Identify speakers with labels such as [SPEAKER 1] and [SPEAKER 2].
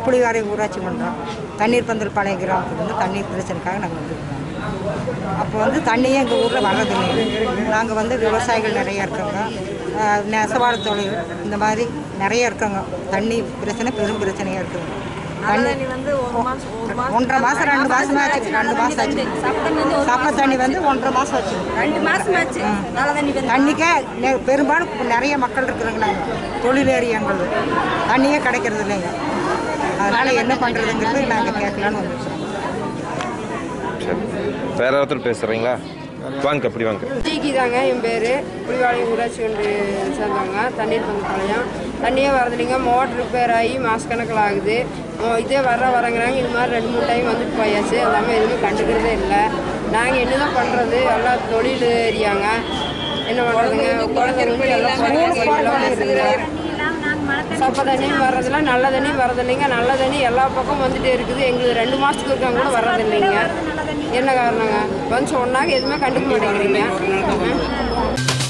[SPEAKER 1] புளிவாரை ஊராட்சி மன்றம் தண்ணீர் பந்தல் பழைய கிராமத்துக்கு வந்து தண்ணீர் பிரச்சனைக்காக நாங்கள் வந்துருக்கோம் அப்போ வந்து தண்ணியே எங்கள் ஊரில் வர்றதில்லை நாங்கள் வந்து விவசாயிகள் நிறைய இருக்கோங்க ஆஹ் நெசவாள தொழில் இந்த மாதிரி நிறைய இருக்கோங்க தண்ணி பிரச்சனை பெரும் பிரச்சனையாக இருக்குங்க தண்ணி
[SPEAKER 2] தண்ணி வந்து ஒரு மாசம் ஒரு மாசம்
[SPEAKER 1] ஒன்றரை மாதம் ரெண்டு மாதம் ஆச்சு ரெண்டு மாதம் ஆச்சு சப்ப தண்ணி வந்து ஒன்றரை மாதம் ஆச்சு
[SPEAKER 2] ரெண்டு மாசம் ஆச்சு நல்ல தண்ணி வந்து
[SPEAKER 1] தண்ணிக்கே நெ- பெரும்பாலும் இப்ப நிறைய மக்கள் இருக்கிறாங்க நாங்கள் தொழில் ஏரியாங்கள் தண்ணியே கிடைக்கிறது இல்லைங்க அதனால் என்ன பண்ணுறதுங்கிறது நாங்கள் கேட்கலான்னு வந்துருக்கோம்
[SPEAKER 3] சரி வேற ஒருத்தர் பேசுகிறீங்களா வாங்க அப்படி வாங்க
[SPEAKER 4] ஜிகி தாங்க என் பேர் புலிவாளையம் ஊராட்சி ஒன்று சேர்ந்தவங்க தண்ணீர் பங்கு பாளையம் தண்ணியே வரதில்லைங்க மோட்டர் ரிப்பேர் ஆகி மாசக்கணக்கில் ஆகுது ஓ, இதே வர வரங்கிறாங்க இது மாதிரி ரெண்டு மூணு டைம் வந்துட்டு போயாச்சு எல்லாமே எதுவுமே கண்டுக்கிறதே இல்லை நாங்கள் என்ன தான் பண்ணுறது எல்லாம் தொழில் ஏரியாங்க என்ன பண்ணுறதுங்க குழந்தைங்களுக்கு எல்லாம் படிக்க எல்லாமே இருக்குதுங்க சப்ப தண்ணியும் வர்றதில்ல நல்ல தண்ணியும் வரதில்லைங்க நல்ல தண்ணி எல்லா பக்கம் வந்துட்டே இருக்குது எங்களுக்கு ரெண்டு மாதத்துக்கு இருக்காங்க கூட வர்றதில்லைங்க என்ன காரணங்க வந்து சொன்னாங்க எதுவுமே கண்டுக்க மாட்டேங்கிறீங்க